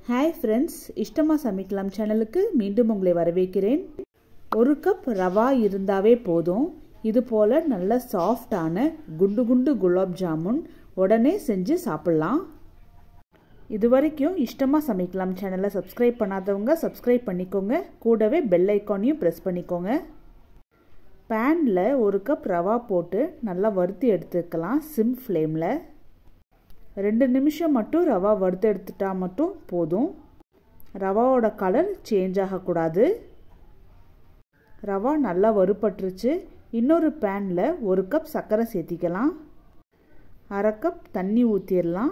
hi friends இஷ்டமாக சமைக்கலாம் சேனலுக்கு மீண்டும் உங்களை வரவேற்கிறேன் ஒரு கப் ரவா இருந்தாவே போதும் இது போல் நல்ல சாஃப்டான குண்டு குண்டு குலாப் ஜாமுன் உடனே செஞ்சு சாப்பிட்லாம் இது வரைக்கும் இஷ்டமாக சமைக்கலாம் சேனலை சப்ஸ்கிரைப் பண்ணாதவங்க சப்ஸ்கிரைப் பண்ணிக்கோங்க கூடவே பெல் ஐக்கானையும் ப்ரெஸ் பண்ணிக்கோங்க பேனில் ஒரு கப் ரவா போட்டு நல்லா வறுத்து எடுத்துக்கலாம் சிம் ஃப்ளேமில் ரெண்டு நிமிஷம் மட்டும் ரவா வறுத்து எடுத்துட்டா மட்டும் போதும் ரவாவோட கலர் சேஞ்ச் ஆகக்கூடாது ரவா நல்லா வறுபட்டுருச்சு இன்னொரு பேனில் ஒரு கப் சர்க்கரை சேர்த்திக்கலாம் அரை கப் தண்ணி ஊற்றிடலாம்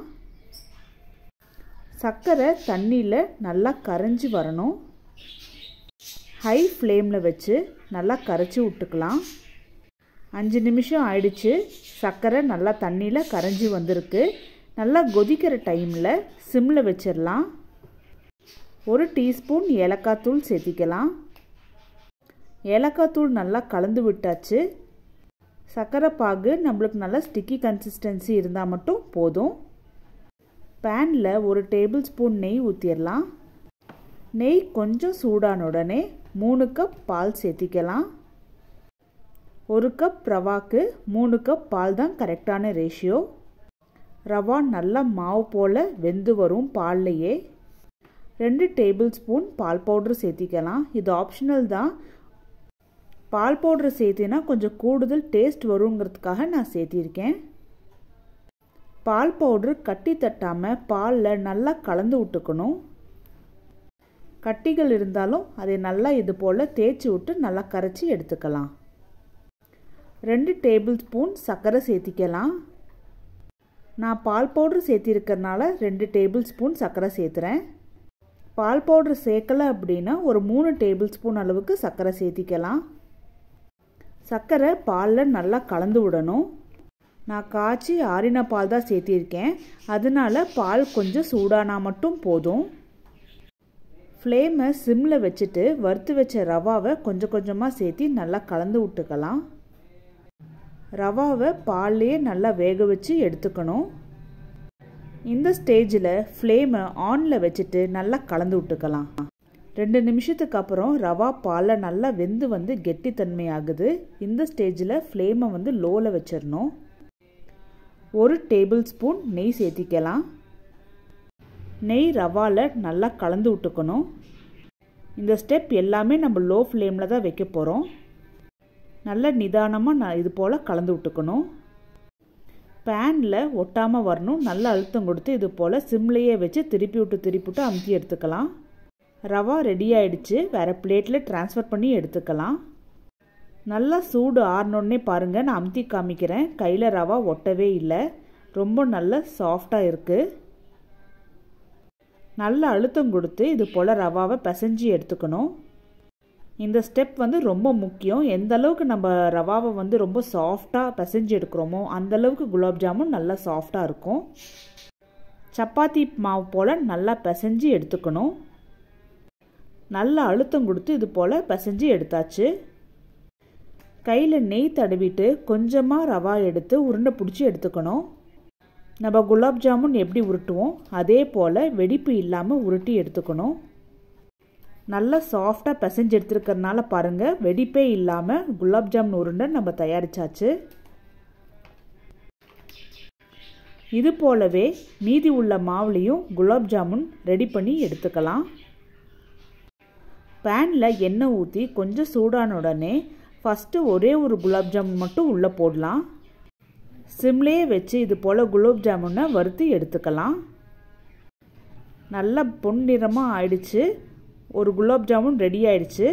சர்க்கரை தண்ணியில் நல்லா கரைஞ்சி வரணும் ஹை ஃப்ளேமில் வச்சு நல்லா கரைச்சி விட்டுக்கலாம் அஞ்சு நிமிஷம் ஆயிடுச்சு சர்க்கரை நல்லா தண்ணியில் கரைஞ்சி வந்திருக்கு நல்லா கொதிக்கிற டைமில் சிம்மில் வச்சிடலாம் ஒரு டீஸ்பூன் ஏலக்காய் தூள் சேர்த்திக்கலாம் ஏலக்காய் தூள் நல்லா கலந்து விட்டாச்சு சர்க்கரை பாகு நம்மளுக்கு நல்லா ஸ்டிக்கி கன்சிஸ்டன்சி இருந்தால் மட்டும் போதும் பேனில் ஒரு டேபிள் ஸ்பூன் நெய் ஊற்றிடலாம் நெய் கொஞ்சம் சூடான உடனே மூணு கப் பால் சேர்த்திக்கலாம் ஒரு கப் ரவாக்கு மூணு கப் பால் தான் கரெக்டான ரேஷியோ ரவா நல்லா மாவு போல் வெந்து வரும் பால்லையே ரெண்டு டேபிள் ஸ்பூன் பால் பவுட்ரு சேர்த்திக்கலாம் இது ஆப்ஷனல் தான் பால் பவுட்ரு சேர்த்தினா கொஞ்சம் கூடுதல் டேஸ்ட் வருங்கிறதுக்காக நான் சேர்த்திருக்கேன் பால் பவுட்ரு கட்டி தட்டாமல் பாலில் நல்லா கலந்து விட்டுக்கணும் கட்டிகள் இருந்தாலும் அதை நல்லா இது போல் தேய்ச்சி விட்டு நல்லா கரைச்சி எடுத்துக்கலாம் ரெண்டு டேபிள் ஸ்பூன் சர்க்கரை சேர்த்திக்கலாம் நான் பால் பவுட்ரு சேர்த்திருக்கிறனால ரெண்டு டேபிள் ஸ்பூன் சர்க்கரை சேர்த்துறேன் பால் பவுட்ரு சேர்க்கலை அப்படின்னா ஒரு மூணு டேபிள் ஸ்பூன் அளவுக்கு சர்க்கரை சேர்த்திக்கலாம் சர்க்கரை பாலில் நல்லா கலந்து விடணும் நான் காய்ச்சி ஆறின பால் தான் சேர்த்திருக்கேன் அதனால பால் கொஞ்சம் சூடானா மட்டும் போதும் ஃப்ளேமை சிம்மில் வச்சுட்டு வறுத்து வச்ச ரவாவை கொஞ்சம் கொஞ்சமாக சேர்த்தி நல்லா கலந்து விட்டுக்கலாம் ரவாவை பால்லையே நல்லா வேக வச்சு எடுத்துக்கணும் இந்த ஸ்டேஜில் ஃப்ளேமை ஆனில் வச்சுட்டு நல்லா கலந்து விட்டுக்கலாம் ரெண்டு நிமிஷத்துக்கு அப்புறம் ரவா பாலில் நல்லா வெந்து வந்து கெட்டித்தன்மை ஆகுது இந்த ஸ்டேஜில் ஃப்ளேமை வந்து லோவில் வச்சிடணும் ஒரு டேபிள் ஸ்பூன் நெய் சேர்த்திக்கலாம் நெய் ரவாவில் நல்லா கலந்து விட்டுக்கணும் இந்த ஸ்டெப் எல்லாமே நம்ம லோ ஃப்ளேமில் தான் வைக்க போகிறோம் நல்ல நிதானமாக நான் இது போல் கலந்து விட்டுக்கணும் பேனில் ஒட்டாமல் வரணும் நல்ல அழுத்தம் கொடுத்து இது போல் சிம்லேயே வச்சு திருப்பி விட்டு திருப்பி விட்டு அமுத்தி எடுத்துக்கலாம் ரவா ரெடி ஆயிடுச்சு வேறு பிளேட்டில் ட்ரான்ஸ்ஃபர் பண்ணி எடுத்துக்கலாம் நல்லா சூடு ஆறினோடனே பாருங்கள் நான் அமுத்தி காமிக்கிறேன் கையில் ரவா ஒட்டவே இல்லை ரொம்ப நல்ல சாஃப்டாக இருக்குது நல்ல அழுத்தம் கொடுத்து இது போல் ரவாவை பிசைஞ்சு எடுத்துக்கணும் இந்த ஸ்டெப் வந்து ரொம்ப முக்கியம் எந்த அளவுக்கு நம்ம ரவாவை வந்து ரொம்ப சாஃப்டாக பிசைஞ்சு எடுக்கிறோமோ அந்தளவுக்கு குலாப் ஜாமுன் நல்லா சாஃப்டாக இருக்கும் சப்பாத்தி மாவு போல் நல்லா பிசைஞ்சு எடுத்துக்கணும் நல்ல அழுத்தம் கொடுத்து இது போல் பிசைஞ்சு எடுத்தாச்சு கையில் நெய் தடவிட்டு கொஞ்சமாக ரவா எடுத்து உருண்டை பிடிச்சி எடுத்துக்கணும் நம்ம குலாப் ஜாமுன் எப்படி உருட்டுவோம் அதே போல் வெடிப்பு இல்லாமல் உருட்டி எடுத்துக்கணும் நல்லா சாஃப்டாக பிசைஞ்சு எடுத்துருக்கறனால பாருங்கள் வெடிப்பே இல்லாமல் குலாப் ஜாமுன் உருண்டை நம்ம தயாரித்தாச்சு இது போலவே மீதி உள்ள மாவுலேயும் குலாப் ஜாமுன் ரெடி பண்ணி எடுத்துக்கலாம் பேனில் எண்ணெய் ஊற்றி கொஞ்சம் சூடான உடனே ஃபஸ்ட்டு ஒரே ஒரு குலாப் ஜாமுன் மட்டும் உள்ளே போடலாம் சிம்லேயே வச்சு இது போல் குலாப் ஜாமுனை வறுத்து எடுத்துக்கலாம் நல்லா பொன்னிறமாக ஆயிடுச்சு ஒரு குலாப் ஜாமுன் ரெடி ஆயிடுச்சு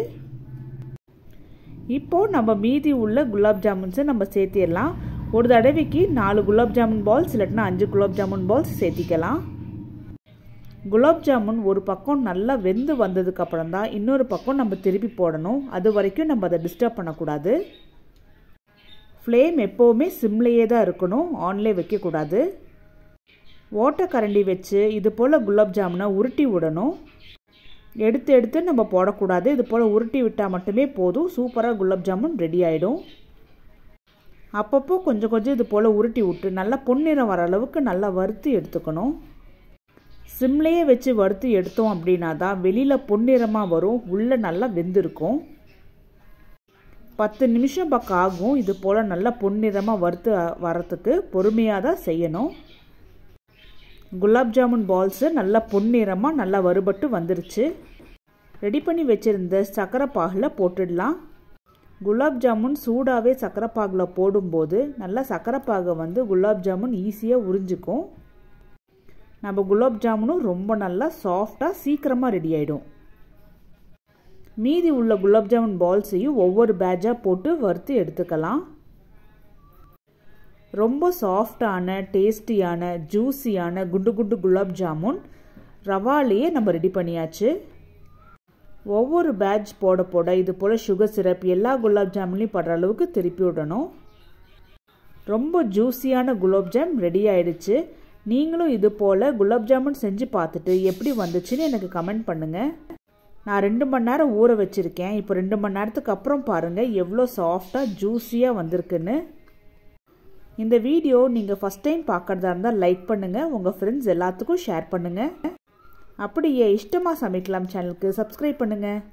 இப்போது நம்ம மீதி உள்ள குலாப் ஜாமுன்ஸை நம்ம சேர்த்திடலாம் ஒரு தடவைக்கு நாலு குலாப் ஜாமுன் பால்ஸ் இல்லாட்டினா அஞ்சு குலாப் ஜாமுன் பால்ஸ் சேர்த்திக்கலாம் குலாப் ஜாமுன் ஒரு பக்கம் நல்லா வெந்து வந்ததுக்கப்புறம் தான் இன்னொரு பக்கம் நம்ம திருப்பி போடணும் அது வரைக்கும் நம்ம அதை டிஸ்டர்ப் பண்ணக்கூடாது ஃப்ளேம் எப்போவுமே சிம்லேயே தான் இருக்கணும் ஆன்லேயே வைக்கக்கூடாது ஓட்டக்கரண்டி வச்சு இது போல் குலாப் ஜாமுனை உருட்டி விடணும் எடுத்து எடுத்து நம்ம போடக்கூடாது இது போல் உருட்டி விட்டால் மட்டுமே போதும் சூப்பராக குலாப் ஜாமுன் ரெடி ஆகிடும் அப்பப்போ கொஞ்சம் கொஞ்சம் இது போல் உருட்டி விட்டு நல்லா பொன்னிறம் வர அளவுக்கு நல்லா வறுத்து எடுத்துக்கணும் சிம்லேயே வச்சு வறுத்து எடுத்தோம் அப்படின்னா தான் வெளியில் பொன்னிறமாக வரும் உள்ளே நல்லா வெந்திருக்கும் பத்து நிமிஷம் பக்கம் ஆகும் இது போல் நல்லா பொன்னிறமாக வறுத்து வரத்துக்கு பொறுமையாக தான் செய்யணும் குலாப் ஜாமுன் பால்ஸு நல்லா பொன்னிறமாக நல்லா வறுபட்டு வந்துருச்சு ரெடி பண்ணி வச்சுருந்த சர்க்கரை பாகில் போட்டுடலாம் குலாப் ஜாமுன் சூடாகவே சர்க்கரை பாகில் போடும்போது நல்லா சர்க்கரை பாகை வந்து குலாப் ஜாமுன் ஈஸியாக உறிஞ்சிக்கும் நம்ம குலாப் ஜாமுனும் ரொம்ப நல்லா சாஃப்டாக சீக்கிரமாக ரெடி ஆகிடும் மீதி உள்ள குலாப் ஜாமுன் பால்ஸையும் ஒவ்வொரு பேட்சாக போட்டு வறுத்து எடுத்துக்கலாம் ரொம்ப சாஃப்டான டேஸ்டியான ஜூஸியான குண்டு குண்டு குலாப் ஜாமுன் ரவாலேயே நம்ம ரெடி பண்ணியாச்சு ஒவ்வொரு பேட்ச் போட போட இது போல் சுகர் சிரப் எல்லா குலாப் ஜாமுன்லையும் படுற அளவுக்கு திருப்பி விடணும் ரொம்ப ஜூஸியான குலாப் ஜாம் ரெடி ஆயிடுச்சு நீங்களும் இது போல் குலாப் ஜாமுன் செஞ்சு பார்த்துட்டு எப்படி வந்துச்சுன்னு எனக்கு கமெண்ட் பண்ணுங்கள் நான் ரெண்டு மணி நேரம் ஊற வச்சுருக்கேன் இப்போ ரெண்டு மணி நேரத்துக்கு அப்புறம் பாருங்கள் எவ்வளோ சாஃப்டாக ஜூஸியாக வந்திருக்குன்னு இந்த வீடியோ நீங்கள் ஃபஸ்ட் டைம் பார்க்குறதா இருந்தால் லைக் பண்ணுங்கள் உங்கள் ஃப்ரெண்ட்ஸ் எல்லாத்துக்கும் ஷேர் பண்ணுங்கள் அப்படியே இஷ்டமாக சமைக்கலாம் சேனலுக்கு சப்ஸ்கிரைப் பண்ணுங்கள்